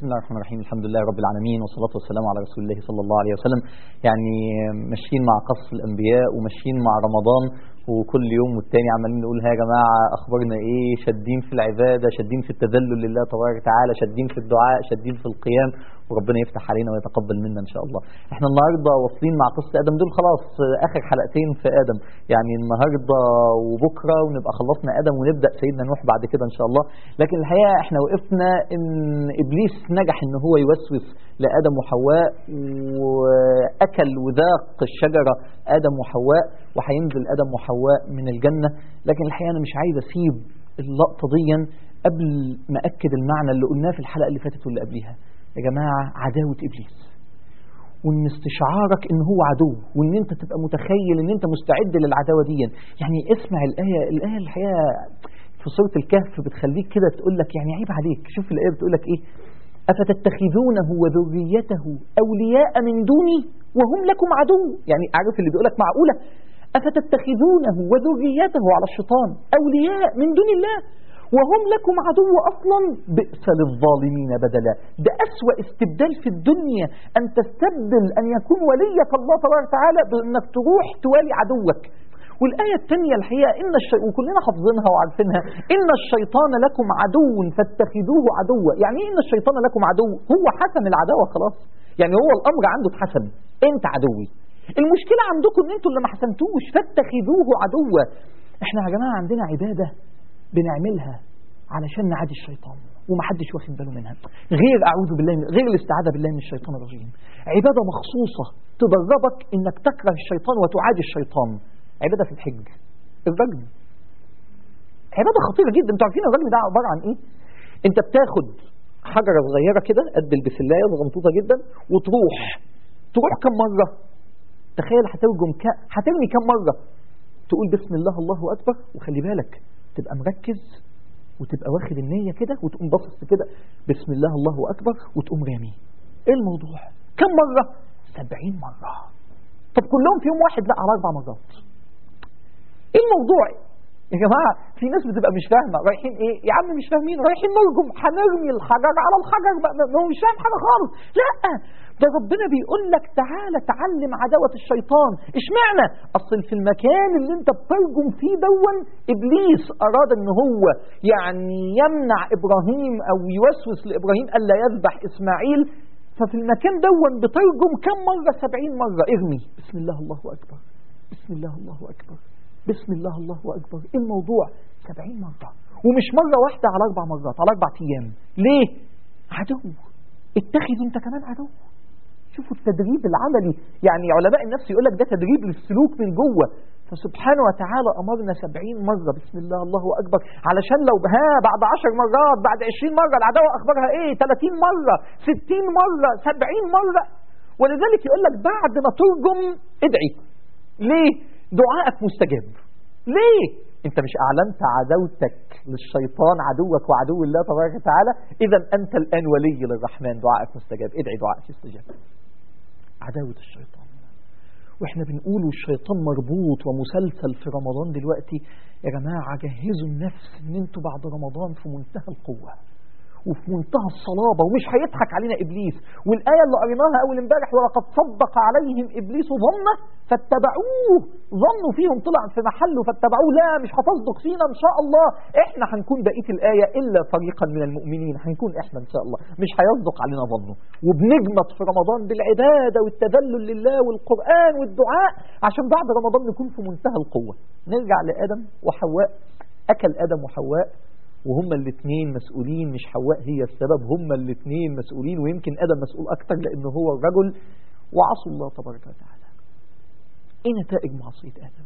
الله الرحمن الرحيم الحمد لله رب العالمين والصلاة والسلام على رسول الله صلى الله عليه وسلم يعني ماشيين مع قصص الأنبياء وماشيين مع رمضان وكل يوم والتاني عمالين نقول ها يا جماعة أخبارنا إيه شادين في العبادة شادين في التذلل لله تبارك وتعالى شادين في الدعاء شادين في القيام وربنا يفتح علينا ويتقبل منا إن شاء الله احنا النهاردة واصلين مع قصة آدم دول خلاص آخر حلقتين في آدم يعني النهاردة وبكرة ونبقى خلصنا آدم ونبدأ سيدنا نوح بعد كده إن شاء الله لكن الحقيقة احنا وقفنا إن إبليس نجح إن هو يوسوس لآدم وحواء وأكل وذاق الشجرة آدم وحواء وهينزل آدم وحواء من الجنة لكن الحقيقة أنا مش عايز أسيب اللقطة دي قبل ما أكد المعنى اللي قلناه في الحلقة اللي فاتت واللي قبلها يا جماعة عداوة إبليس وان استشعارك ان هو عدو وان انت تبقى متخيل ان انت مستعد للعداوه دي يعني اسمع الايه الايه الحقيقه في سوره الكهف بتخليك كده تقول لك يعني عيب عليك شوف الايه بتقول لك ايه افتتخذونه وذريته اولياء من دوني وهم لكم عدو يعني عارف اللي بيقول لك معقوله افتتخذونه وذريته على الشيطان اولياء من دون الله وهم لكم عدو أصلا بئس للظالمين بدلا ده أسوأ استبدال في الدنيا أن تستبدل أن يكون وليك الله تبارك وتعالى بأنك تروح توالي عدوك والآية الثانية الحقيقة إن الشي... وكلنا حافظينها وعارفينها إن الشيطان لكم عدو فاتخذوه عدوا يعني إيه إن الشيطان لكم عدو هو حسم العداوة خلاص يعني هو الأمر عنده اتحسم أنت عدوي المشكلة عندكم إن أنتوا اللي ما حسمتوش فاتخذوه عدوا إحنا يا جماعة عندنا عبادة بنعملها علشان نعادي الشيطان ومحدش واخد باله منها غير اعوذ بالله من غير الاستعاذه بالله من الشيطان الرجيم عباده مخصوصه تدربك انك تكره الشيطان وتعادي الشيطان عباده في الحج الرجم عباده خطيره جدا انتوا عارفين الرجم ده عباره عن ايه انت بتاخد حجره صغيره كده قد البسلايه صغنطوطه جدا وتروح تروح كم مره تخيل هترجم ك... هترمي كم مره تقول بسم الله الله اكبر وخلي بالك تبقى مركز وتبقى واخد النية كده وتقوم باصص كده بسم الله الله أكبر وتقوم رامي إيه الموضوع كم مرة سبعين مرة طب كلهم في يوم واحد لا على أربع مرات إيه الموضوع يا جماعة في ناس بتبقى مش فاهمة رايحين ايه يا عم مش فاهمين رايحين نرجم هنرمي الحجر على الحجر ما هو مش فاهم حاجة خالص لا ده ربنا بيقول لك تعالى تعلم عداوة الشيطان اشمعنى اصل في المكان اللي انت بترجم فيه دون ابليس اراد ان هو يعني يمنع ابراهيم او يوسوس لابراهيم الا يذبح اسماعيل ففي المكان دون بترجم كم مرة سبعين مرة ارمي بسم الله الله اكبر بسم الله الله اكبر بسم الله الله أكبر إيه الموضوع سبعين مرة ومش مرة واحدة على أربع مرات على أربع أيام ليه عدو اتخذوا أنت كمان عدو شوفوا التدريب العملي يعني علماء النفس يقول لك ده تدريب للسلوك من جوه فسبحانه وتعالى أمرنا سبعين مرة بسم الله الله أكبر علشان لو ها بعد عشر مرات بعد عشرين مرة العداوة أخبارها إيه ثلاثين مرة ستين مرة سبعين مرة ولذلك يقول لك بعد ما ترجم ادعي ليه دعائك مستجاب ليه انت مش اعلنت عداوتك للشيطان عدوك وعدو الله تبارك وتعالى اذا انت الان ولي للرحمن دعائك مستجاب ادعي دعائك يستجاب عداوة الشيطان واحنا بنقول الشيطان مربوط ومسلسل في رمضان دلوقتي يا جماعة جهزوا النفس ان انتوا بعد رمضان في منتهى القوة وفي منتهى الصلابة ومش هيضحك علينا إبليس والآية اللي قريناها أول امبارح ولقد صدق عليهم إبليس ظنه فاتبعوه ظنوا فيهم طلع في محله فاتبعوه لا مش هتصدق فينا إن شاء الله إحنا هنكون بقية الآية إلا فريقا من المؤمنين هنكون إحنا إن شاء الله مش هيصدق علينا ظنه وبنجمط في رمضان بالعبادة والتذلل لله والقرآن والدعاء عشان بعد رمضان نكون في منتهى القوة نرجع لآدم وحواء أكل آدم وحواء وهما الاثنين مسؤولين مش حواء هي السبب هما الاثنين مسؤولين ويمكن ادم مسؤول اكتر لانه هو الرجل وعصوا الله تبارك وتعالى ايه نتائج معصيه ادم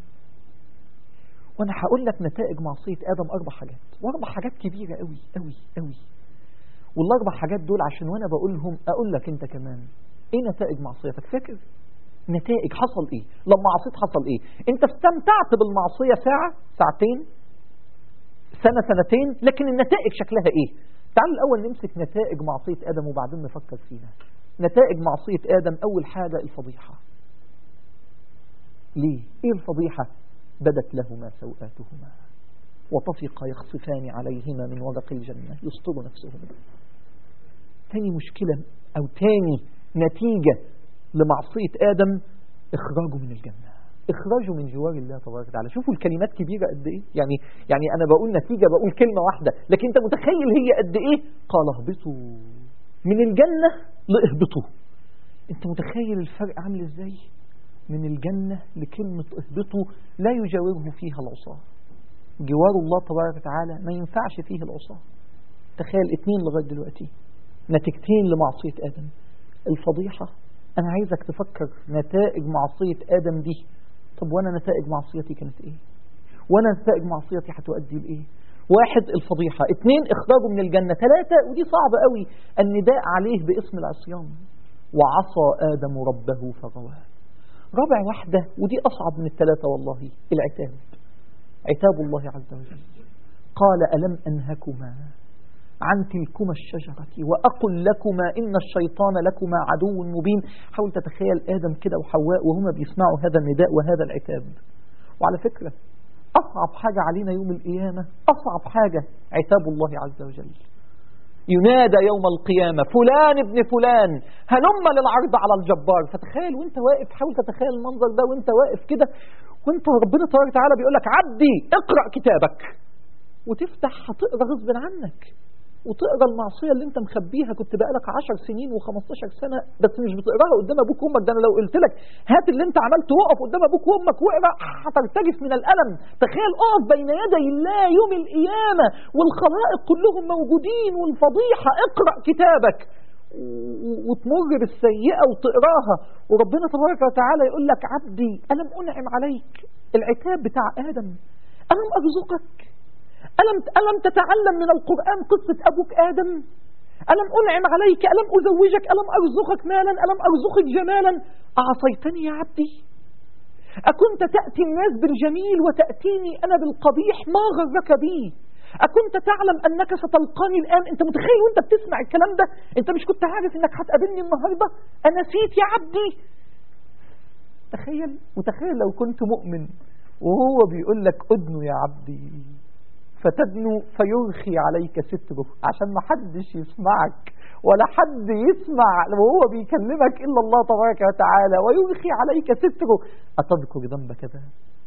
وانا هقول لك نتائج معصيه ادم اربع حاجات واربع حاجات كبيره قوي قوي قوي والاربع حاجات دول عشان وانا بقولهم اقول لك انت كمان ايه نتائج معصيتك فاكر نتائج حصل ايه لما عصيت حصل ايه انت استمتعت بالمعصيه ساعه ساعتين سنة سنتين لكن النتائج شكلها ايه تعال الأول نمسك نتائج معصية آدم وبعدين نفكر فيها نتائج معصية آدم أول حاجة الفضيحة ليه ايه الفضيحة بدت لهما سوآتهما وطفقا يخصفان عليهما من ورق الجنة يسطر نفسهما تاني مشكلة أو تاني نتيجة لمعصية آدم إخراجه من الجنة إخراجه من جوار الله تبارك وتعالى شوفوا الكلمات كبيرة قد إيه يعني يعني أنا بقول نتيجة بقول كلمة واحدة لكن أنت متخيل هي قد إيه قال اهبطوا من الجنة لاهبطوا أنت متخيل الفرق عامل إزاي من الجنة لكلمة اهبطوا لا يجاوره فيها العصاة جوار الله تبارك وتعالى ما ينفعش فيه العصاة تخيل اتنين لغاية دلوقتي نتيجتين لمعصية آدم الفضيحة أنا عايزك تفكر نتائج معصية آدم دي طب وأنا نتائج معصيتي كانت إيه وأنا نتائج معصيتي هتؤدي لإيه واحد الفضيحة اثنين اخراجه من الجنة ثلاثة ودي صعبة قوي النداء عليه باسم العصيان وعصى آدم ربه فغواه رابع واحدة ودي أصعب من الثلاثة والله العتاب عتاب الله عز وجل قال ألم أنهكما عن تلكما الشجرة وأقل لكما إن الشيطان لكما عدو مبين حاول تتخيل آدم كده وحواء وهما بيسمعوا هذا النداء وهذا العتاب وعلى فكرة أصعب حاجة علينا يوم القيامة أصعب حاجة عتاب الله عز وجل ينادى يوم القيامة فلان ابن فلان هلم للعرض على الجبار فتخيل وانت واقف حاول تتخيل المنظر ده وانت واقف كده وانت ربنا تبارك وتعالى بيقول لك عبدي اقرأ كتابك وتفتح هتقرا غصب عنك وتقرا المعصيه اللي انت مخبيها كنت بقالك 10 سنين و15 سنه بس مش بتقراها قدام ابوك وامك ده انا لو قلت لك هات اللي انت عملته وقف قدام ابوك وامك واقرا هترتجف من الالم تخيل اقف بين يدي الله يوم القيامه والخلائق كلهم موجودين والفضيحه اقرا كتابك وتمر بالسيئة وتقراها وربنا تبارك وتعالى يقول لك عبدي ألم أنعم عليك العتاب بتاع آدم ألم أرزقك ألم, ألم تتعلم من القرآن قصة أبوك آدم ألم أنعم عليك ألم أزوجك ألم أرزقك مالا ألم أرزقك جمالا أعصيتني يا عبدي أكنت تأتي الناس بالجميل وتأتيني أنا بالقبيح ما غرك بي أكنت تعلم أنك ستلقاني الآن أنت متخيل وأنت بتسمع الكلام ده أنت مش كنت عارف أنك هتقابلني النهاردة أنا نسيت يا عبدي تخيل وتخيل لو كنت مؤمن وهو بيقول لك أدنو يا عبدي فتدنو فيرخي عليك ستره عشان ما حدش يسمعك ولا حد يسمع وهو بيكلمك إلا الله تبارك وتعالى ويرخي عليك ستره أتذكر ذنبك ده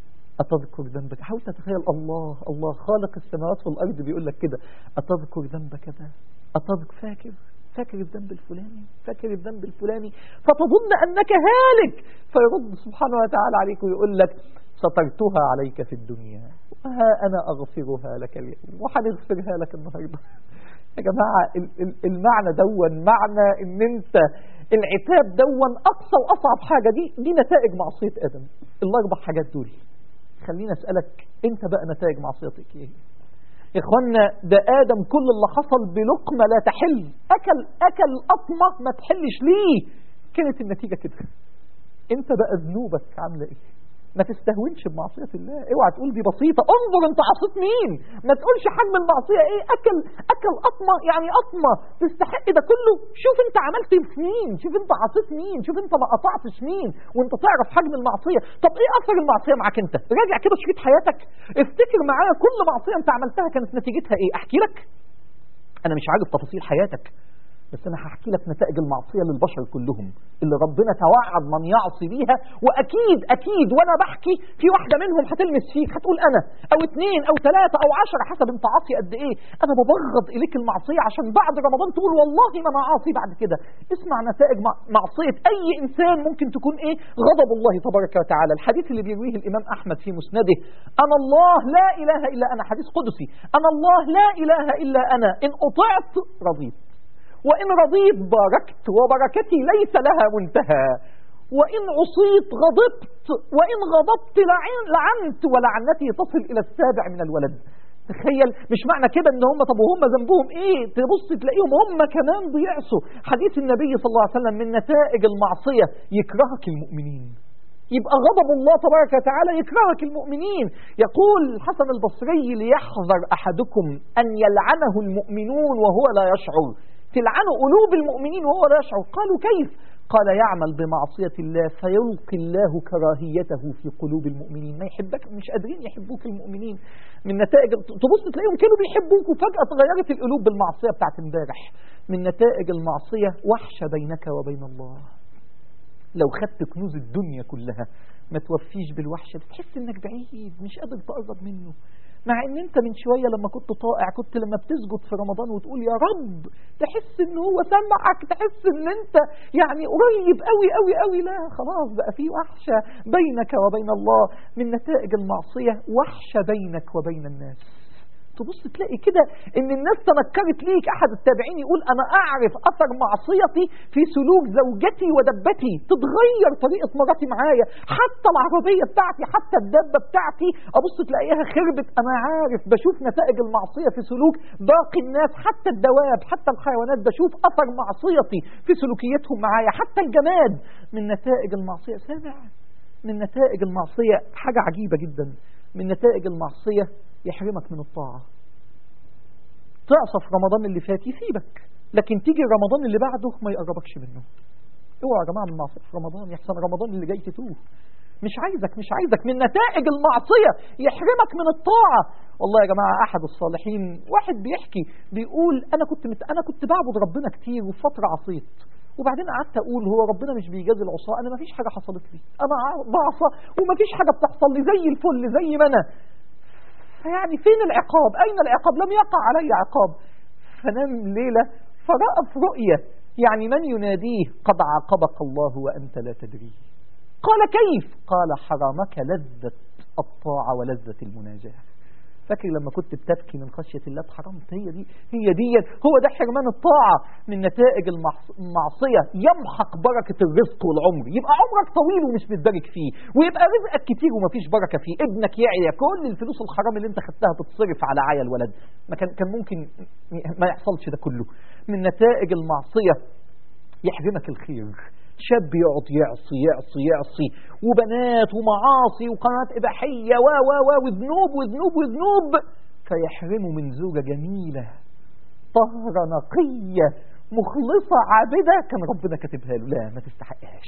أتذكر ذنبك حاول تتخيل الله الله خالق السماوات والأرض بيقول لك كده أتذكر ذنبك ده أتذكر فاكر فاكر الذنب الفلاني فاكر الذنب الفلاني فتظن أنك هالك فيرد سبحانه وتعالى عليك ويقول لك سترتها عليك في الدنيا وها أنا أغفرها لك اليوم وحنغفرها لك النهاردة يا جماعة المعنى دون معنى ان انت العتاب دون اقصى واصعب حاجة دي دي نتائج معصية ادم الاربع حاجات دول خليني اسألك انت بقى نتائج معصيتك ايه يا اخوانا ده ادم كل اللي حصل بلقمة لا تحل اكل اكل قطمة ما تحلش ليه كانت النتيجة كده انت بقى ذنوبك عاملة ايه ما تستهونش بمعصية الله اوعى تقول دي بسيطة انظر انت عصيت مين ما تقولش حجم المعصية ايه اكل اكل قطمة يعني قطمة تستحق ده كله شوف انت عملت في مين شوف انت عصيت مين شوف انت ما قطعتش مين وانت تعرف حجم المعصية طب ايه اثر المعصية معاك انت راجع كده شريط حياتك افتكر معايا كل معصية انت عملتها كانت نتيجتها ايه احكي لك انا مش عارف تفاصيل حياتك بس انا هحكي لك نتائج المعصيه للبشر كلهم اللي ربنا توعد من يعصي بيها واكيد اكيد وانا بحكي في واحده منهم هتلمس فيك هتقول انا او اثنين او ثلاثه او عشرة حسب انت عاصي قد ايه انا ببغض اليك المعصيه عشان بعد رمضان تقول والله ما انا عاصي بعد كده اسمع نتائج معصيه اي انسان ممكن تكون ايه غضب الله تبارك وتعالى الحديث اللي بيرويه الامام احمد في مسنده انا الله لا اله الا انا حديث قدسي انا الله لا اله الا انا ان اطعت رضيت وإن رضيت باركت وبركتي ليس لها منتهى وإن عصيت غضبت وإن غضبت لعنت ولعنتي تصل إلى السابع من الولد تخيل مش معنى كده ان هم طب وهم ذنبهم ايه تبص تلاقيهم هم كمان بيعصوا حديث النبي صلى الله عليه وسلم من نتائج المعصية يكرهك المؤمنين يبقى غضب الله تبارك وتعالى يكرهك المؤمنين يقول الحسن البصري ليحذر أحدكم أن يلعنه المؤمنون وهو لا يشعر تلعن قلوب المؤمنين وهو لا يشعر قالوا كيف قال يعمل بمعصية الله فيلقي الله كراهيته في قلوب المؤمنين ما يحبك مش قادرين يحبوك المؤمنين من نتائج تبص تلاقيهم كانوا بيحبوك وفجأة تغيرت القلوب بالمعصية بتاعت امبارح من نتائج المعصية وحشة بينك وبين الله لو خدت كنوز الدنيا كلها ما توفيش بالوحشة دي تحس انك بعيد مش قادر تقرب منه مع ان انت من شوية لما كنت طائع كنت لما بتسجد في رمضان وتقول يا رب تحس ان هو سمعك تحس ان انت يعني قريب قوي قوي قوي لا خلاص بقى في وحشة بينك وبين الله من نتائج المعصية وحشة بينك وبين الناس تبص تلاقي كده ان الناس تنكرت ليك احد التابعين يقول انا اعرف اثر معصيتي في سلوك زوجتي ودبتي تتغير طريقة مراتي معايا حتى العربية بتاعتي حتى الدبة بتاعتي ابص تلاقيها خربت انا عارف بشوف نتائج المعصية في سلوك باقي الناس حتى الدواب حتى الحيوانات بشوف اثر معصيتي في سلوكيتهم معايا حتى الجماد من نتائج المعصية سامع من نتائج المعصية حاجة عجيبة جدا من نتائج المعصية يحرمك من الطاعة تعصى في رمضان اللي فات يسيبك لكن تيجي رمضان اللي بعده ما يقربكش منه اوعى يا جماعة من المعصية في رمضان يحسن رمضان اللي جاي تتوه مش عايزك مش عايزك من نتائج المعصية يحرمك من الطاعة والله يا جماعة أحد الصالحين واحد بيحكي بيقول أنا كنت مت... أنا كنت بعبد ربنا كتير وفي فترة عصيت وبعدين قعدت أقول هو ربنا مش بيجازي العصاة أنا ما فيش حاجة حصلت لي أنا بعصى وما فيش حاجة بتحصل لي زي الفل زي ما أنا فيعني فين العقاب أين العقاب لم يقع علي عقاب فنام ليلة فرأى في رؤية يعني من يناديه قد عاقبك الله وأنت لا تدري قال كيف قال حرامك لذة الطاعة ولذة المناجاة فاكر لما كنت بتبكي من خشية الله اتحرمت هي دي هي دي هو ده حرمان الطاعة من نتائج المعصية يمحق بركة الرزق والعمر يبقى عمرك طويل ومش بتبارك فيه ويبقى رزقك كتير ومفيش بركة فيه ابنك يعيا كل الفلوس الحرام اللي انت خدتها تتصرف على عيا الولد ما كان كان ممكن ما يحصلش ده كله من نتائج المعصية يحرمك الخير شاب يقعد يعصي يعصي يعصي وبنات ومعاصي وقناة إباحية و و و وذنوب وذنوب وذنوب فيحرمه من زوجة جميلة طهرة نقية مخلصة عابدة كان ربنا كاتبها له لا ما تستحقهاش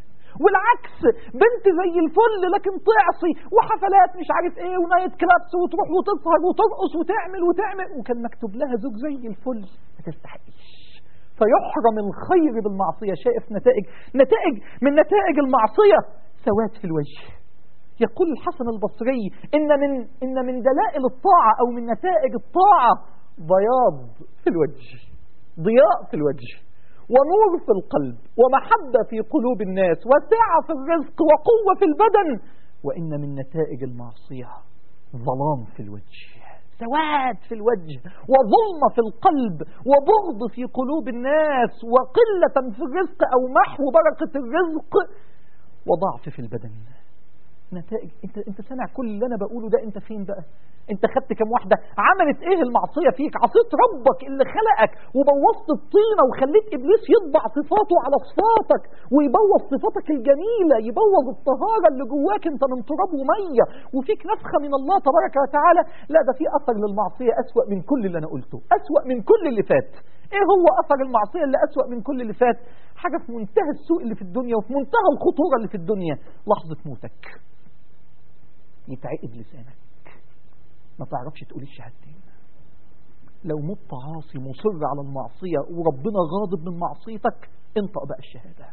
والعكس بنت زي الفل لكن تعصي وحفلات مش عارف ايه ونايت كلابس وتروح وتسهر وترقص وتعمل وتعمل وكان مكتوب لها زوج زي الفل ما تستحقش فيحرم الخير بالمعصية شايف نتائج نتائج من نتائج المعصية سواد في الوجه يقول الحسن البصري إن من, إن من دلائل الطاعة أو من نتائج الطاعة بياض في الوجه ضياء في الوجه ونور في القلب ومحبة في قلوب الناس وسعة في الرزق وقوة في البدن وإن من نتائج المعصية ظلام في الوجه سواد في الوجه وظلمة في القلب وبغض في قلوب الناس وقلة في الرزق أو محو بركة الرزق وضعف في البدن نتائج انت انت سامع كل اللي انا بقوله ده انت فين بقى انت خدت كم واحده عملت ايه المعصيه فيك عصيت ربك اللي خلقك وبوظت الطينه وخليت ابليس يطبع صفاته على صفاتك ويبوظ صفاتك الجميله يبوظ الطهاره اللي جواك انت من تراب وميه وفيك نفخه من الله تبارك وتعالى لا ده في اثر للمعصيه اسوا من كل اللي انا قلته اسوا من كل اللي فات ايه هو اثر المعصيه اللي اسوا من كل اللي فات حاجه في منتهى السوء اللي في الدنيا وفي منتهى الخطوره اللي في الدنيا لحظه موتك يتعقد لسانك ما تعرفش تقول الشهادتين لو مت عاصي مصر على المعصية وربنا غاضب من معصيتك انطق بقى الشهادة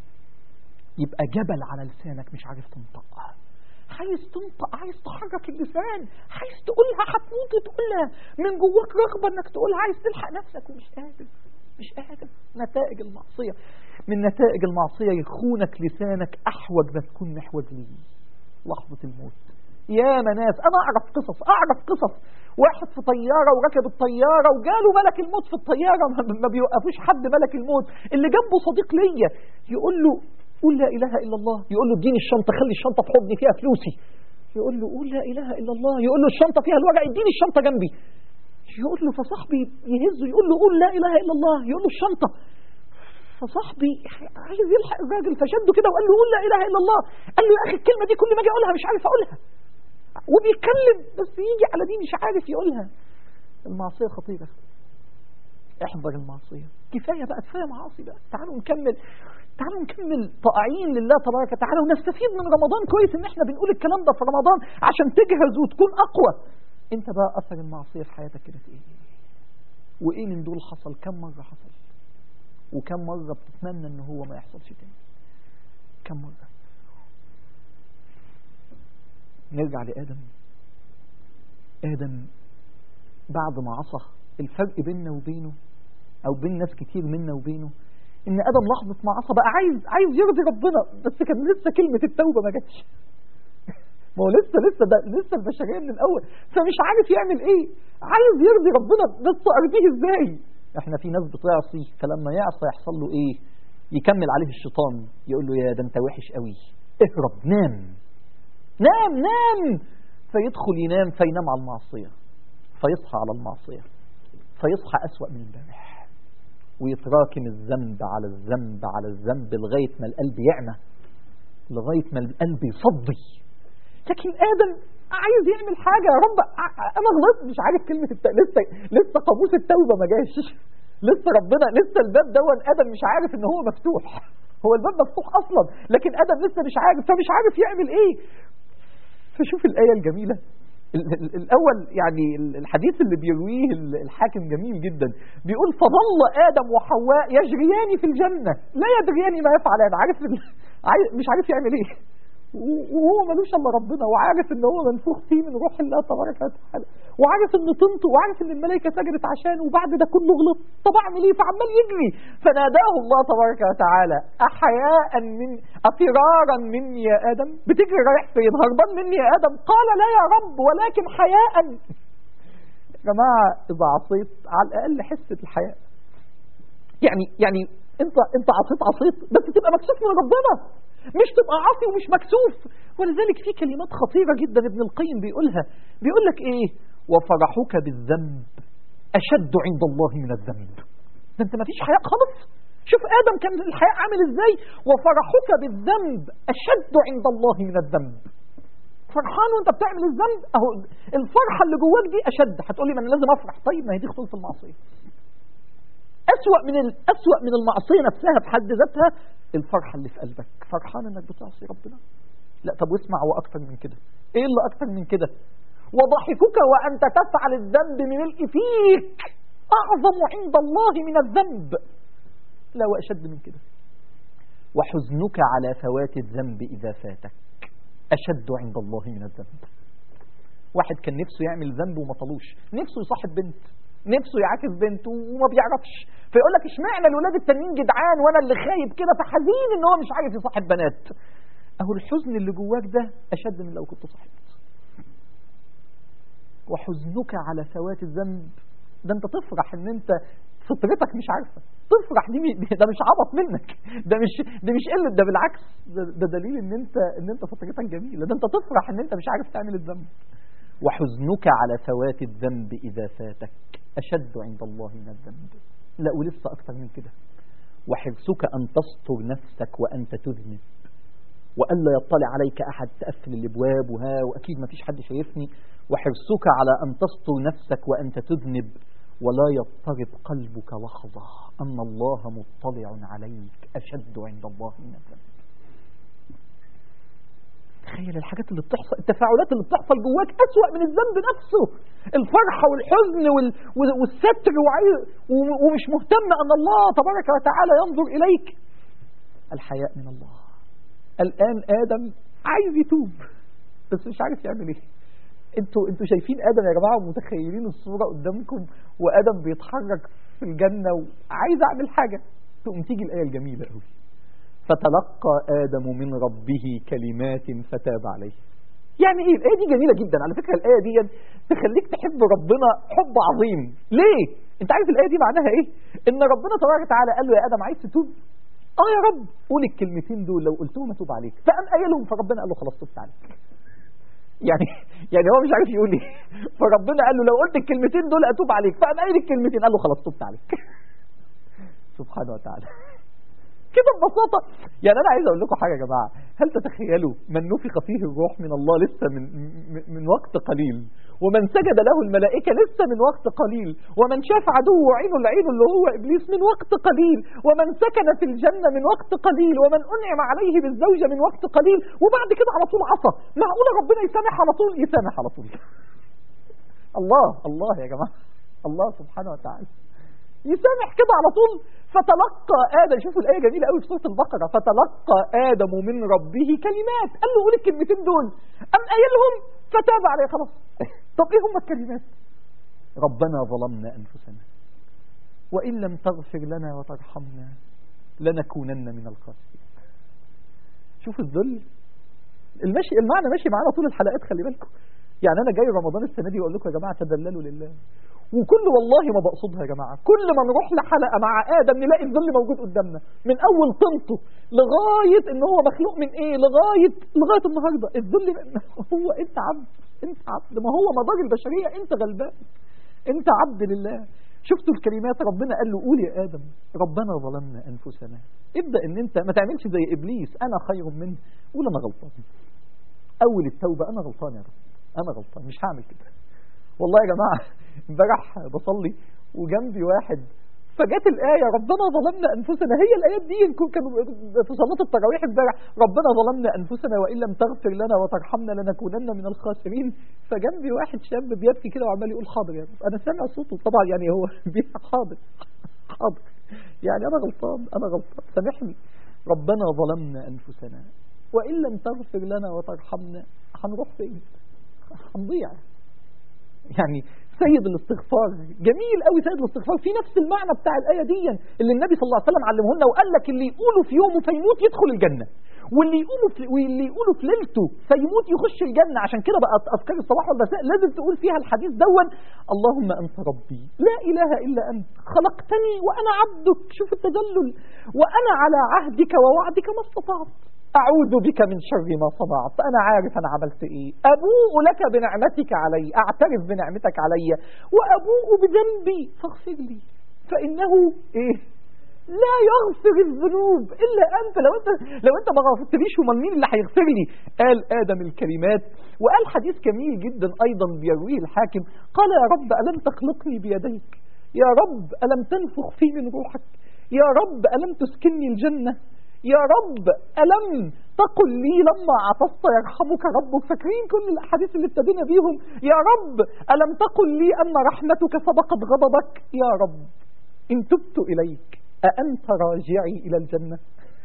يبقى جبل على لسانك مش عارف تنطقها عايز تنطق عايز تحرك اللسان عايز تقولها هتموت تقولها من جواك رغبة انك تقولها عايز تلحق نفسك ومش قادر مش قادر نتائج المعصية من نتائج المعصية يخونك لسانك أحوج ما تكون محوج ليه لحظة الموت يا ناس أنا أعرف قصص أعرف قصص واحد في طيارة وركب الطيارة وجاله ملك الموت في الطيارة ما بيوقفوش حد ملك الموت اللي جنبه صديق ليا يقول له قول لا إله إلا الله يقول له اديني الشنطة خلي الشنطة في حضني فيها فلوسي يقول له قول لا إله إلا الله يقول له الشنطة فيها الورق اديني الشنطة جنبي يقول له فصاحبي يهزه يقول له قول لا إله إلا الله يقول له الشنطة فصاحبي عايز يلحق الراجل فشده كده وقال له قول لا اله الا الله قال له يا اخي الكلمه دي كل ما اجي اقولها مش عارف اقولها وبيتكلم بس يجي على دي مش عارف يقولها المعصيه خطيره احذر المعصيه كفايه بقى كفايه معاصي بقى تعالوا نكمل تعالوا نكمل طائعين لله تبارك وتعالى ونستفيد من رمضان كويس ان احنا بنقول الكلام ده في رمضان عشان تجهز وتكون اقوى انت بقى اثر المعصيه في حياتك كده في ايه وايه من دول حصل كم مرة حصل وكم مرة بتتمنى ان هو ما يحصلش تاني كم مرة نرجع لآدم آدم بعد ما عصى الفرق بيننا وبينه او بين ناس كتير منا وبينه ان ادم لحظه ما عصى بقى عايز عايز يرضي ربنا بس كان لسه كلمه التوبه ما جاتش ما هو لسه لسه ده لسه البشريه من الاول فمش عارف يعمل ايه عايز يرضي ربنا بس ارضيه ازاي احنا في ناس بتعصي فلما يعصى يحصل له ايه يكمل عليه الشيطان يقول له يا ده انت وحش قوي اهرب نام نام نام فيدخل ينام فينام على المعصيه فيصحى على المعصيه فيصحى أسوأ من امبارح ويتراكم الذنب على الذنب على الذنب لغاية ما القلب يعمى لغاية ما القلب يصدي لكن آدم عايز يعمل حاجة يا رب أنا غلطت مش عارف كلمة الت... لسه لسه قاموس التوبة ما جاش لسه ربنا لسه الباب دون آدم مش عارف إن هو مفتوح هو الباب مفتوح أصلا لكن آدم لسه مش عارف فمش عارف يعمل إيه فشوف الآية الجميلة الأول يعني الحديث اللي بيرويه الحاكم جميل جدا بيقول فظل آدم وحواء يجريان في الجنة لا يدريان ما يفعلان عارف مش عارف يعمل ايه وهو ملوش الا ربنا وعارف ان هو منفوخ فيه من روح الله تبارك وتعالى وعارف ان طنته وعارف ان الملائكه سجدت عشانه وبعد ده كله غلط طب اعمل ايه فعمال يجري فناداه الله تبارك وتعالى احياء من افرارا مني يا ادم بتجري رايح فين هربان مني يا ادم قال لا يا رب ولكن حياء يا جماعه اذا عصيت على الاقل حسه الحياء يعني يعني انت انت عصيت عصيت بس تبقى مكسوف من ربنا مش تبقى عاصي ومش مكسوف ولذلك في كلمات خطيرة جدا ابن القيم بيقولها بيقول لك ايه وفرحك بالذنب أشد عند الله من الذنب ده انت ما فيش حياء خالص شوف آدم كان الحياء عامل ازاي وفرحك بالذنب أشد عند الله من الذنب فرحان وانت بتعمل الذنب اهو الفرحة اللي جواك دي أشد هتقولي ما انا لازم افرح طيب ما هي دي خطوة المعصية أسوأ من أسوأ من المعصية نفسها في حد ذاتها الفرحة اللي في قلبك فرحان انك بتعصي ربنا لا طب واسمع واكتر من كده ايه اللي اكتر من كده وضحكك وانت تفعل الذنب بملء فيك اعظم عند الله من الذنب لا واشد من كده وحزنك على فوات الذنب اذا فاتك اشد عند الله من الذنب واحد كان نفسه يعمل ذنب وما طلوش نفسه يصاحب بنت نفسه يعاكس بنته وما بيعرفش فيقول لك اشمعنى الولاد التانيين جدعان وانا اللي خايب كده فحزين ان هو مش عارف يصاحب بنات اهو الحزن اللي جواك ده اشد من لو كنت صاحبت وحزنك على فوات الذنب ده انت تفرح ان انت فطرتك مش عارفه تفرح دي ده مش عبط منك ده مش ده مش قله ده بالعكس ده, ده دليل ان انت ان انت فطرتك جميله ده انت تفرح ان انت مش عارف تعمل الذنب وحزنك على فوات الذنب اذا فاتك اشد عند الله من الذنب لا ولسه أكثر من كده وحرصك أن تستر نفسك وأنت تذنب وألا يطلع عليك أحد تقفل الابواب وها وأكيد ما فيش حد شايفني وحرصك على أن تستر نفسك وأنت تذنب ولا يضطرب قلبك لحظة أن الله مطلع عليك أشد عند الله من الذنب تخيل الحاجات اللي بتحصل التفاعلات اللي بتحصل جواك أسوأ من الذنب نفسه الفرحة والحزن وال... والستر وعي... ومش مهتم أن الله تبارك وتعالى ينظر إليك الحياء من الله الآن آدم عايز يتوب بس مش عارف يعمل ايه انتوا انتوا شايفين ادم يا جماعه ومتخيلين الصوره قدامكم وادم بيتحرك في الجنه وعايز اعمل حاجه تقوم تيجي الايه الجميله قوي فتلقى آدم من ربه كلمات فتاب عليه يعني ايه الآية دي جميلة جدا على فكرة الآية دي تخليك تحب ربنا حب عظيم ليه انت عارف الآية دي معناها ايه ان ربنا تبارك وتعالى قال له يا آدم عايز تتوب اه يا رب قول الكلمتين دول لو قلتهم اتوب عليك فقام قايلهم فربنا قال له خلاص تبت عليك يعني يعني هو مش عارف يقول ايه فربنا قال له لو قلت الكلمتين دول اتوب عليك فقام قايل الكلمتين قال له خلاص تبت عليك سبحانه وتعالى كده ببساطة يعني أنا عايز أقول لكم حاجة يا جماعة هل تتخيلوا من نفخ فيه الروح من الله لسه من, من وقت قليل ومن سجد له الملائكة لسه من وقت قليل ومن شاف عدوه عينه العين اللي هو إبليس من وقت قليل ومن سكن في الجنة من وقت قليل ومن أنعم عليه بالزوجة من وقت قليل وبعد كده على طول عصى معقولة ربنا يسامح على طول يسامح على طول الله الله يا جماعة الله سبحانه وتعالى يسامح كده على طول فتلقى آدم شوفوا الآية جميلة قوي في سورة البقرة فتلقى آدم من ربه كلمات قال له قول الكلمتين دول أم قايلهم فتاب عليه خلاص طب إيه هم الكلمات ربنا ظلمنا أنفسنا وإن لم تغفر لنا وترحمنا لنكونن من الخاسرين شوف الذل المشي المعنى ماشي معانا طول الحلقات خلي بالكم يعني انا جاي رمضان السنه دي واقول لكم يا جماعه تدللوا لله وكل والله ما بقصدها يا جماعه كل ما نروح لحلقه مع ادم نلاقي الذل موجود قدامنا من اول طنطه لغايه ان هو مخلوق من ايه لغايه لغايه النهارده الذل هو انت عبد انت عبد ما هو مدار البشريه انت غلبان انت عبد لله شفتوا الكلمات ربنا قال له قول يا ادم ربنا ظلمنا انفسنا ابدا ان انت ما تعملش زي ابليس انا خير منه قول انا غلطان اول التوبه انا غلطان يا رب انا غلطان مش هعمل كده والله يا جماعه امبارح بصلي وجنبي واحد فجت الآية ربنا ظلمنا أنفسنا هي الآيات دي كانوا في صلاة التراويح امبارح ربنا ظلمنا أنفسنا وإن لم تغفر لنا وترحمنا لنكونن من الخاسرين فجنبي واحد شاب بيبكي كده وعمال يقول حاضر يا رب أنا سامع صوته طبعا يعني هو حاضر حاضر يعني أنا غلطان أنا غلطان سامحني ربنا ظلمنا أنفسنا وإن لم تغفر لنا وترحمنا هنروح فين هنضيع يعني سيد الاستغفار جميل قوي سيد الاستغفار في نفس المعنى بتاع الآية دي اللي النبي صلى الله عليه وسلم علمه لنا وقال لك اللي يقوله في يومه فيموت يدخل الجنة واللي يقوله في واللي يقوله في ليلته فيموت يخش الجنة عشان كده بقى أذكار الصباح والمساء لازم تقول فيها الحديث دون اللهم أنت ربي لا إله إلا أنت خلقتني وأنا عبدك شوف التذلل وأنا على عهدك ووعدك ما استطعت أعوذ بك من شر ما صنعت أنا عارف أنا عملت إيه أبوء لك بنعمتك علي أعترف بنعمتك علي وأبوء بذنبي فاغفر لي فإنه إيه لا يغفر الذنوب إلا أنت لو أنت لو أنت ما غفرتليش ومن مين اللي هيغفر لي قال آدم الكلمات وقال حديث جميل جدا أيضا بيرويه الحاكم قال يا رب ألم تخلقني بيديك يا رب ألم تنفخ في من روحك يا رب ألم تسكنني الجنة يا رب ألم تقل لي لما عطست يرحمك ربك فاكرين كل الأحاديث اللي ابتدينا بيهم يا رب ألم تقل لي أن رحمتك سبقت غضبك يا رب إن تبت إليك أأنت راجعي إلى الجنة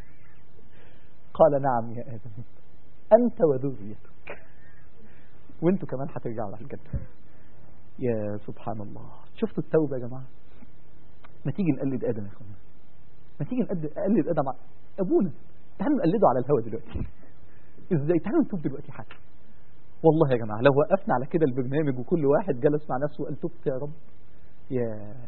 قال نعم يا آدم أنت وذريتك وانتوا كمان هترجعوا على الجنة يا سبحان الله شفتوا التوبة يا جماعة ما تيجي نقلد آدم يا اخوانا ما تيجي نقلد آدم أبونا تعالوا نقلده على الهوا دلوقتي ازاي تعالوا نتوب دلوقتي حاجة والله يا جماعة لو وقفنا على كده البرنامج وكل واحد جلس مع نفسه وقال تبت يا رب يا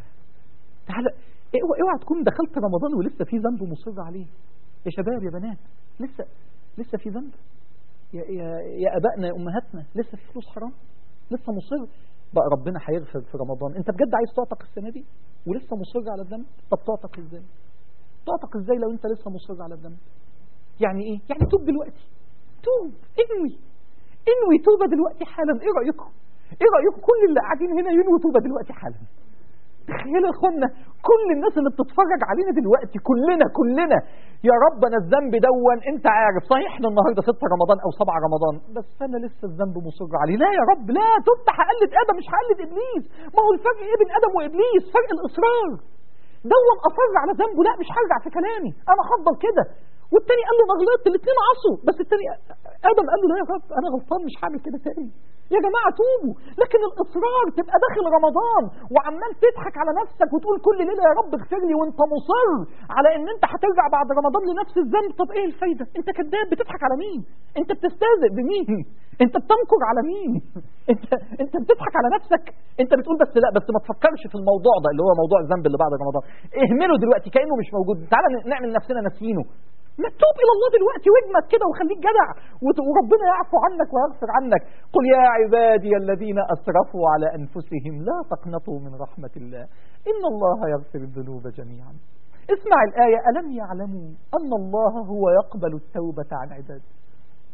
تعالى اوعى اوعى تكون دخلت رمضان ولسه في ذنب مصر عليه يا شباب يا بنات لسه لسه في ذنب يا يا يا ابائنا يا امهاتنا لسه في فلوس حرام لسه مصر بقى ربنا هيغفر في رمضان انت بجد عايز تعتق السنه دي ولسه مصر على الذنب طب تعتق ازاي تعتق ازاي لو انت لسه مصر على الذنب يعني ايه يعني توب دلوقتي توب انوي انوي توبه دلوقتي حالا ايه رايكم ايه رايكم كل اللي قاعدين هنا ينوي توبه دلوقتي حالا تخيلوا يا اخوانا كل الناس اللي بتتفرج علينا دلوقتي كلنا كلنا يا رب انا الذنب دون انت عارف صحيح احنا النهارده 6 رمضان او 7 رمضان بس انا لسه الذنب مصر عليه لا يا رب لا تبت هقلد ادم مش هقلد ابليس ما هو الفرق ايه بين ادم وابليس فرق الاصرار دون اصر على ذنبه لا مش هرجع في كلامي انا هفضل كده والتاني قال له انا غلطت الاثنين عصوا بس التاني ادم قال له لا يا رب انا غلطان مش هعمل كده تاني يا جماعة توبوا لكن الإصرار تبقى داخل رمضان وعمال تضحك على نفسك وتقول كل ليلة يا رب اغفر لي وانت مصر على ان انت هترجع بعد رمضان لنفس الذنب طب ايه الفايدة انت كذاب بتضحك على مين انت بتستهزئ بمين انت بتنكر على مين انت انت بتضحك على نفسك انت بتقول بس لا بس ما تفكرش في الموضوع ده اللي هو موضوع الذنب اللي بعد رمضان اهمله دلوقتي كأنه مش موجود تعالى نعمل نفسنا ناسيينه ما تتوب الى الله دلوقتي واجمد كده وخليك جدع وربنا يعفو عنك ويغفر عنك قل يا عبادي الذين اسرفوا على انفسهم لا تقنطوا من رحمه الله ان الله يغفر الذنوب جميعا اسمع الايه الم يعلموا ان الله هو يقبل التوبه عن عباده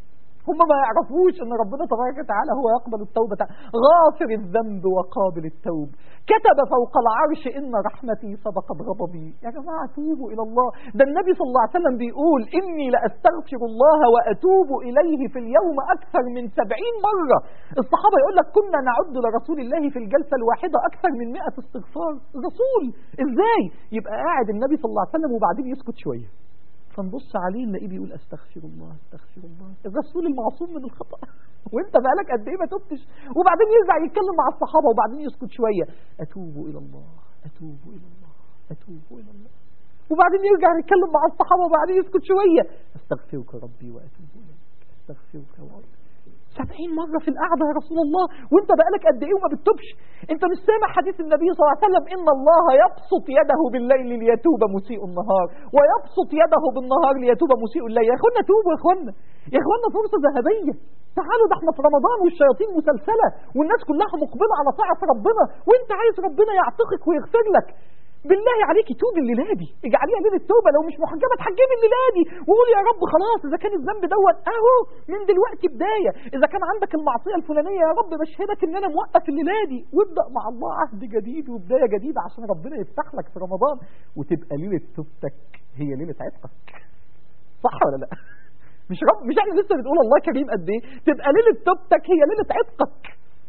هم ما يعرفوش ان ربنا تبارك وتعالى هو يقبل التوبة غافر الذنب وقابل التوب كتب فوق العرش ان رحمتي سبقت غضبي يا جماعة توبوا الى الله ده النبي صلى الله عليه وسلم بيقول اني لاستغفر الله واتوب اليه في اليوم اكثر من سبعين مرة الصحابة يقول لك كنا نعد لرسول الله في الجلسة الواحدة اكثر من مئة استغفار رسول ازاي يبقى قاعد النبي صلى الله عليه وسلم وبعدين يسكت شوية فنبص عليه نلاقيه بيقول استغفر الله استغفر الله الرسول المعصوم من الخطأ وانت بقالك قد ايه ما تبتش وبعدين يرجع يتكلم مع الصحابة وبعدين يسكت شوية اتوب الى الله اتوب الى الله اتوب الى الله وبعدين يرجع يتكلم مع الصحابة وبعدين يسكت شوية استغفرك ربي واتوب اليك استغفرك ربي سبعين مرة في القعدة يا رسول الله وانت بقالك قد ايه وما بتتوبش انت مش سامع حديث النبي صلى الله عليه وسلم ان الله يبسط يده بالليل ليتوب مسيء النهار ويبسط يده بالنهار ليتوب مسيء الليل يا اخوانا توبوا يا اخوانا يا اخوانا فرصة ذهبية تعالوا ده احنا في رمضان والشياطين مسلسلة والناس كلها مقبلة على طاعة ربنا وانت عايز ربنا يعتقك ويغفر لك بالله عليك توبي الليله دي اجعليها ليله توبه لو مش محجبه تحجبي الليله دي وقولي يا رب خلاص اذا كان الذنب دوت اهو من دلوقتي بدايه اذا كان عندك المعصيه الفلانيه يا رب بشهدك ان انا موقف الليله دي وابدا مع الله عهد جديد وبدايه جديده عشان ربنا يفتح لك في رمضان وتبقى ليله توبتك هي ليله عتقك صح ولا لا مش رب مش احنا لسه بنقول الله كريم قد ايه تبقى ليله توبتك هي ليله عتقك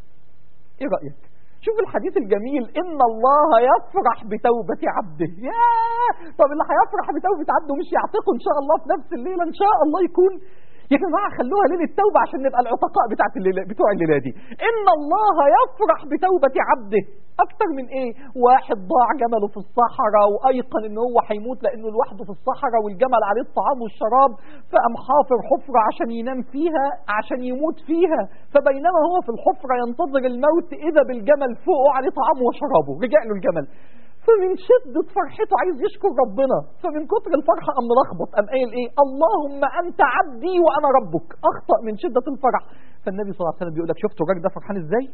ايه رايك شوف الحديث الجميل إن الله يفرح بتوبة عبده يا طب اللي هيفرح بتوبة عبده مش يعتقه إن شاء الله في نفس الليلة إن شاء الله يكون يا جماعة خلوها ليلة توبة عشان نبقى العتقاء بتاعت الليلة بتوع الليلة دي إن الله يفرح بتوبة عبده أكتر من إيه واحد ضاع جمله في الصحراء وأيقن إن هو هيموت لأنه لوحده في الصحراء والجمل عليه الطعام والشراب فقام حافر حفرة عشان ينام فيها عشان يموت فيها فبينما هو في الحفرة ينتظر الموت إذا بالجمل فوقه عليه طعام وشرابه رجع له الجمل فمن شدة فرحته عايز يشكر ربنا فمن كتر الفرحة قام ملخبط قام قايل ايه اللهم انت عبدي وانا ربك اخطأ من شدة الفرح فالنبي صلى الله عليه وسلم بيقول لك شفتوا الراجل ده فرحان ازاي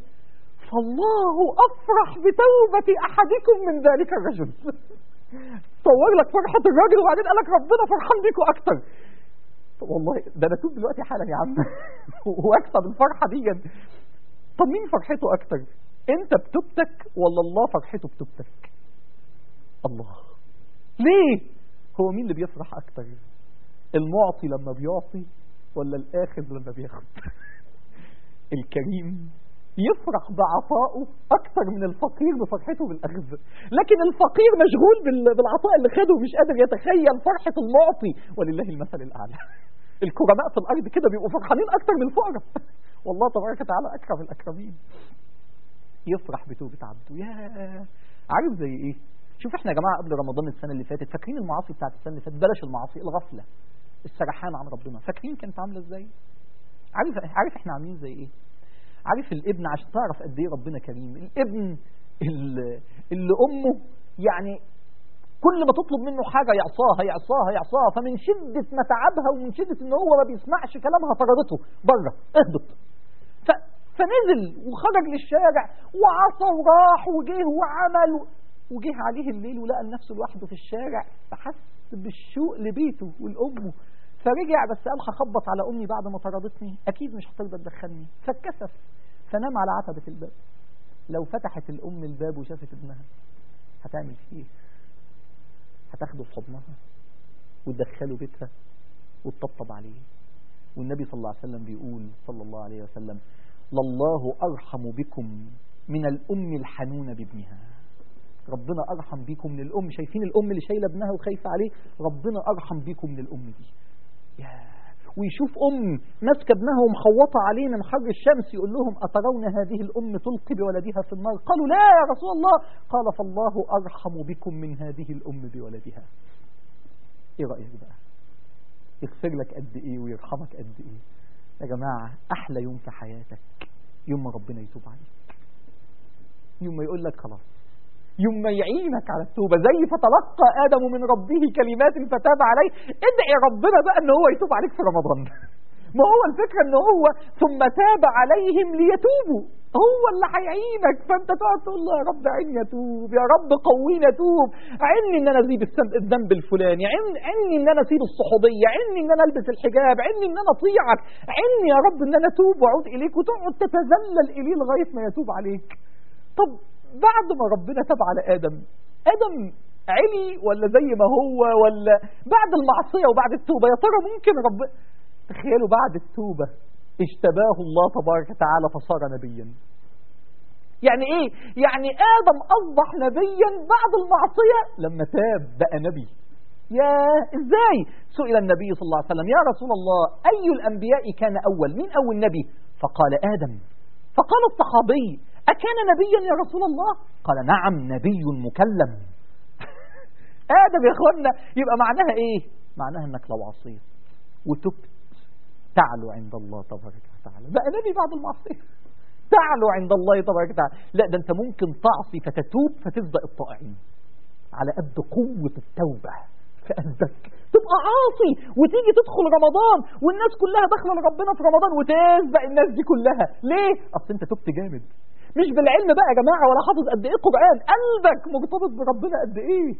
فالله افرح بتوبة احدكم من ذلك الرجل صور لك فرحة الراجل وبعدين قال لك ربنا فرحان بيكوا اكتر والله ده انا توب دلوقتي حالا يا عم واكسب الفرحة دي طب مين فرحته اكتر انت بتوبتك ولا الله فرحته بتوبتك الله ليه هو مين اللي بيفرح اكتر المعطي لما بيعطي ولا الاخذ لما بياخد الكريم يفرح بعطائه اكتر من الفقير بفرحته بالاخذ لكن الفقير مشغول بال- بالعطاء اللي خده ومش قادر يتخيل فرحة المعطي ولله المثل الاعلى الكرماء في الارض كده بيبقوا فرحانين اكتر من الفقراء والله تبارك وتعالى اكرم الاكرمين يفرح بتوبة عبده يا عارف زي ايه شوف احنا يا جماعه قبل رمضان السنه اللي فاتت فاكرين المعاصي بتاعت السنه اللي فاتت بلاش المعاصي الغفله السرحان عن ربنا فاكرين كانت عامله ازاي عارف عارف احنا عاملين زي ايه عارف الابن عشان تعرف قد ايه ربنا كريم الابن اللي, اللي امه يعني كل ما تطلب منه حاجة يعصاها يعصاها يعصاها فمن شدة ما تعبها ومن شدة ان هو ما بيسمعش كلامها طردته بره اهبط ف... فنزل وخرج للشارع وعصى وراح وجه وعمل وجه عليه الليل ولقى نفسه لوحده في الشارع فحس بالشوق لبيته ولأمه فرجع بس قال هخبط على أمي بعد ما طردتني أكيد مش هترضى تدخلني فاتكسف فنام على عتبة الباب لو فتحت الأم الباب وشافت ابنها هتعمل فيه ايه؟ هتاخده في حضنها وتدخله بيتها وتطبطب عليه والنبي صلى الله عليه وسلم بيقول صلى الله عليه وسلم لله أرحم بكم من الأم الحنونة بابنها ربنا أرحم بيكم من الأم شايفين الأم اللي شايلة ابنها وخايفة عليه ربنا أرحم بيكم من الأم دي يا ويشوف أم ماسكة ابنها ومخوطة عليه من حر الشمس يقول لهم أترون هذه الأم تلقي بولدها في النار قالوا لا يا رسول الله قال فالله أرحم بكم من هذه الأم بولدها إيه رأيك بقى يغفر لك قد إيه ويرحمك قد إيه يا جماعة أحلى يوم في حياتك يوم ما ربنا يتوب عليك يوم ما يقول لك خلاص يوم ما يعينك على التوبة زي فتلقى آدم من ربه كلمات فتاب عليه ادعي ربنا بقى ان هو يتوب عليك في رمضان ما هو الفكرة ان هو ثم تاب عليهم ليتوبوا هو اللي هيعينك فانت تقعد تقول له يا رب عيني اتوب يا رب قويني اتوب عيني ان انا اسيب السم- الذنب الفلاني عين- عيني ان انا اسيب الصحوبيه عيني ان انا البس الحجاب عيني ان انا اطيعك عيني يا رب ان انا اتوب واعود اليك وتقعد تتذلل اليه لغايه ما يتوب عليك طب بعد ما ربنا تاب على ادم ادم علي ولا زي ما هو ولا بعد المعصيه وبعد التوبه يا ترى ممكن رب تخيلوا بعد التوبه اجتباه الله تبارك وتعالى فصار نبيا يعني ايه يعني ادم اصبح نبيا بعد المعصيه لما تاب بقى نبي يا ازاي سئل النبي صلى الله عليه وسلم يا رسول الله اي الانبياء كان اول مين اول نبي فقال ادم فقال الصحابي اكان نبيا يا رسول الله قال نعم نبي مكلم ادم يا اخوانا يبقى معناها ايه معناها انك لو عصيت وتبت تعلو عند الله تبارك وتعالى بقى نبي بعد المعصيه تعلو عند الله تبارك وتعالى لا ده انت ممكن تعصي فتتوب فتسبق الطائعين على قد قوة التوبة في قلبك تبقى عاصي وتيجي تدخل رمضان والناس كلها داخله لربنا في رمضان وتسبق الناس دي كلها ليه اصل انت تبت جامد مش بالعلم بقى يا جماعه ولا حافظ قد ايه قران قلبك مرتبط بربنا قد ايه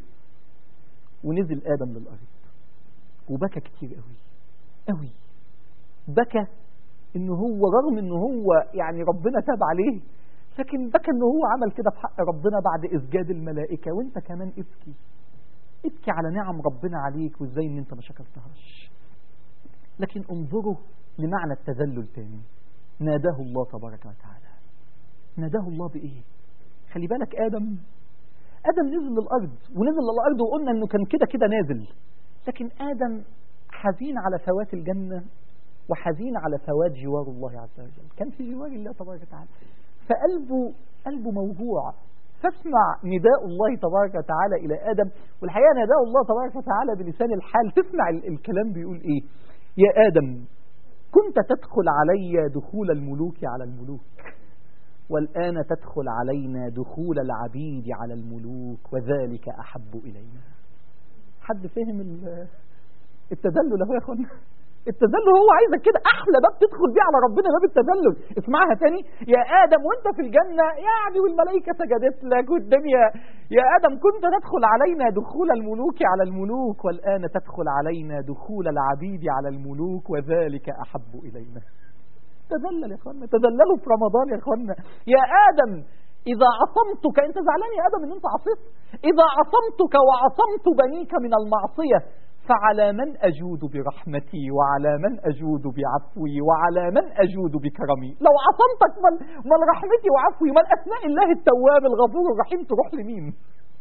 ونزل ادم للارض وبكى كتير قوي قوي بكى ان هو رغم ان هو يعني ربنا تاب عليه لكن بكى ان هو عمل كده في حق ربنا بعد اسجاد الملائكه وانت كمان ابكي ابكي على نعم ربنا عليك وازاي ان انت ما شكرتهاش لكن انظروا لمعنى التذلل تاني ناداه الله تبارك وتعالى ناداه الله بايه خلي بالك ادم ادم نزل للارض ونزل للارض وقلنا انه كان كده كده نازل لكن ادم حزين على فوات الجنه وحزين على فوات جوار الله عز وجل كان في جوار الله تبارك وتعالى فقلبه قلبه موجوع فاسمع نداء الله تبارك وتعالى إلى آدم والحقيقة نداء الله تبارك وتعالى بلسان الحال تسمع ال- الكلام بيقول إيه يا آدم كنت تدخل علي دخول الملوك على الملوك والآن تدخل علينا دخول العبيد على الملوك وذلك أحب إلينا حد فهم ال- التذلل اهو يا اخوانا التذلل هو عايزك كده احلى باب تدخل بيه على ربنا باب التذلل اسمعها تاني يا ادم وانت في الجنه يعني والملائكه سجدت لك والدنيا يا ادم كنت تدخل علينا دخول الملوك على الملوك والان تدخل علينا دخول العبيد على الملوك وذلك احب الينا تذلل يا اخوانا تذللوا في رمضان يا اخوانا يا ادم إذا عصمتك أنت زعلان يا آدم إن أنت عصيت إذا عصمتك وعصمت بنيك من المعصية فعلى من أجود برحمتي وعلى من أجود بعفوي وعلى من أجود بكرمي لو عصمتك من, من رحمتي وعفوي من أسماء الله التواب الغفور الرحيم تروح لمين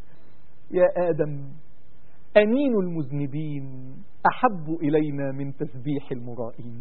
يا آدم أنين المذنبين أحب إلينا من تسبيح المرائين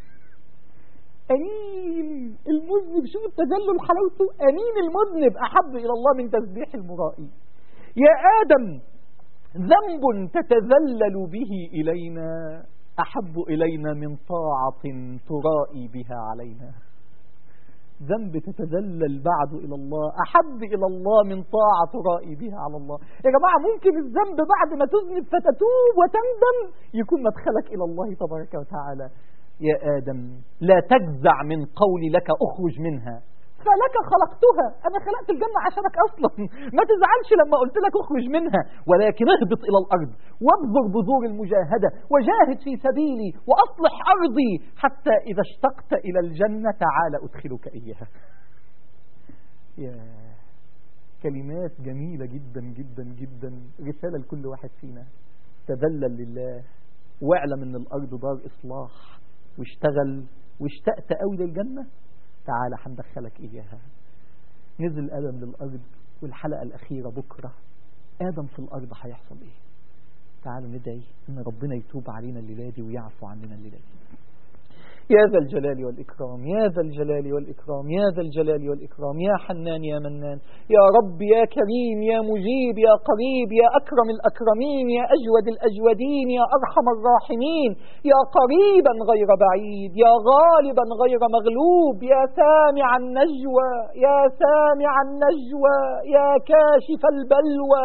أنين المذنب شوف التذلل حلاوته أنين المذنب أحب إلى الله من تسبيح المرائي يا آدم ذنب تتذلل به إلينا أحب إلينا من طاعة ترائي بها علينا ذنب تتذلل بعد إلى الله أحب إلى الله من طاعة ترائي بها على الله يا جماعة ممكن الذنب بعد ما تذنب فتتوب وتندم يكون مدخلك إلى الله تبارك وتعالى يا آدم لا تجزع من قولي لك أخرج منها فلك خلقتها أنا خلقت الجنة عشانك أصلا ما تزعلش لما قلت لك اخرج منها ولكن اهبط إلى الأرض وابذر بذور المجاهدة وجاهد في سبيلي وأصلح أرضي حتى إذا اشتقت إلى الجنة تعال أدخلك إياها يا كلمات جميلة جدا جدا جدا رسالة لكل واحد فينا تذلل لله واعلم ان الارض دار اصلاح واشتغل واشتقت قوي للجنه تعالى هندخلك اياها نزل ادم للارض والحلقه الاخيره بكره ادم في الارض هيحصل ايه تعالوا ندعي ان ربنا يتوب علينا الليله دي ويعفو عننا الليله دي يا ذا الجلال والإكرام يا ذا الجلال والإكرام يا ذا الجلال والإكرام يا حنان يا منان يا رب يا كريم يا مجيب يا قريب يا أكرم الأكرمين يا أجود الأجودين يا أرحم الراحمين يا قريبا غير بعيد يا غالبا غير مغلوب يا سامع النجوى يا سامع النجوى يا كاشف البلوى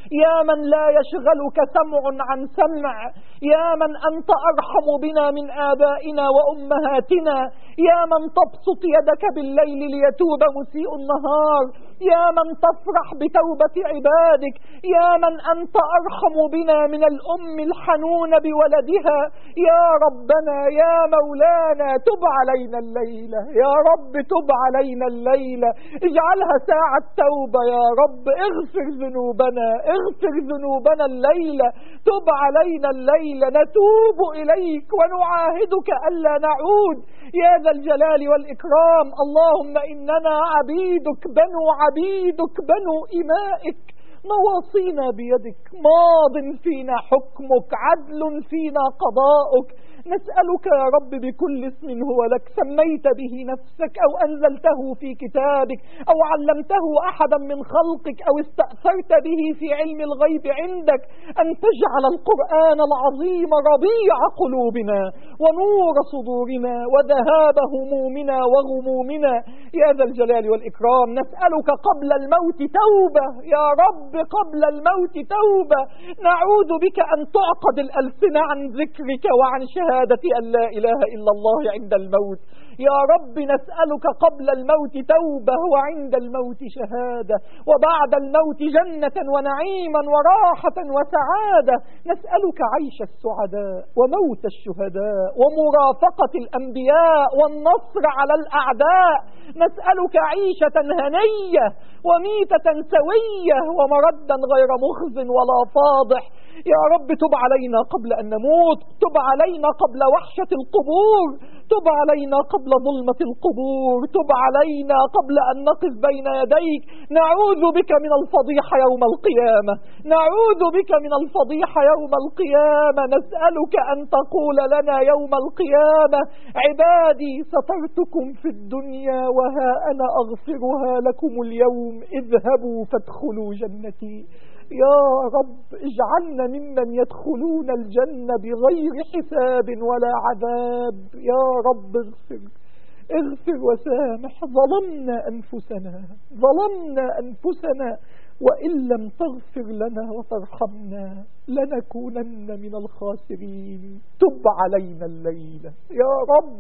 يا من لا يشغلك سمع عن سمع يا من أنت أرحم بنا من آبائنا وأمهاتنا يا من تبسط يدك بالليل ليتوب مسيء النهار يا من تفرح بتوبة عبادك يا من أنت أرحم بنا من الأم الحنون بولدها يا ربنا يا مولانا تب علينا الليلة يا رب تب علينا الليلة اجعلها ساعة توبة يا رب اغفر ذنوبنا اغفر ذنوبنا الليلة تب علينا الليلة نتوب إليك ونعاهدك ألا نعود يا ذا الجلال والإكرام اللهم إننا عبيدك بنو عبيدك بنو إمائك نواصينا بيدك ماض فينا حكمك عدل فينا قضاؤك نسألك يا رب بكل اسم هو لك سميت به نفسك أو أنزلته في كتابك أو علمته أحدا من خلقك أو استأثرت به في علم الغيب عندك أن تجعل القرآن العظيم ربيع قلوبنا ونور صدورنا وذهاب همومنا وغمومنا يا ذا الجلال والإكرام نسألك قبل الموت توبة يا رب قبل الموت توبة نعوذ بك أن تعقد الألسنة عن ذكرك وعن شهادة أن لا إله إلا الله عند الموت يا رب نسألك قبل الموت توبة وعند الموت شهادة وبعد الموت جنة ونعيما وراحة وسعادة نسألك عيش السعداء وموت الشهداء ومرافقة الأنبياء والنصر على الأعداء نسألك عيشة هنية وميتة سوية ومردا غير مخز ولا فاضح يا رب تب علينا قبل أن نموت تب علينا قبل وحشة القبور تب علينا قبل ظلمة القبور تب علينا قبل أن نقف بين يديك نعوذ بك من الفضيحة يوم القيامة نعوذ بك من الفضيحة يوم القيامة نسألك أن تقول لنا يوم القيامة عبادي سترتكم في الدنيا وها أنا أغفرها لكم اليوم اذهبوا فادخلوا جنتي يا رب اجعلنا ممن يدخلون الجنة بغير حساب ولا عذاب يا رب اغفر اغفر وسامح ظلمنا أنفسنا ظلمنا أنفسنا وإن لم تغفر لنا وترحمنا لنكونن من الخاسرين تب علينا الليلة يا رب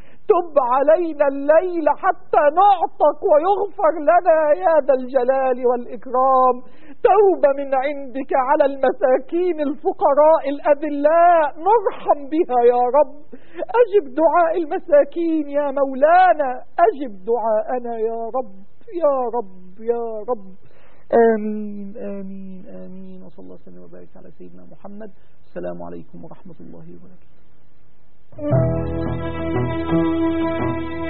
تب علينا الليل حتى نعتق ويغفر لنا يا ذا الجلال والإكرام توبة من عندك على المساكين الفقراء الأذلاء نرحم بها يا رب أجب دعاء المساكين يا مولانا أجب دعاءنا يا رب يا رب يا رب آمين آمين آمين وصلى الله وسلم وبارك على سيدنا محمد السلام عليكم ورحمة الله وبركاته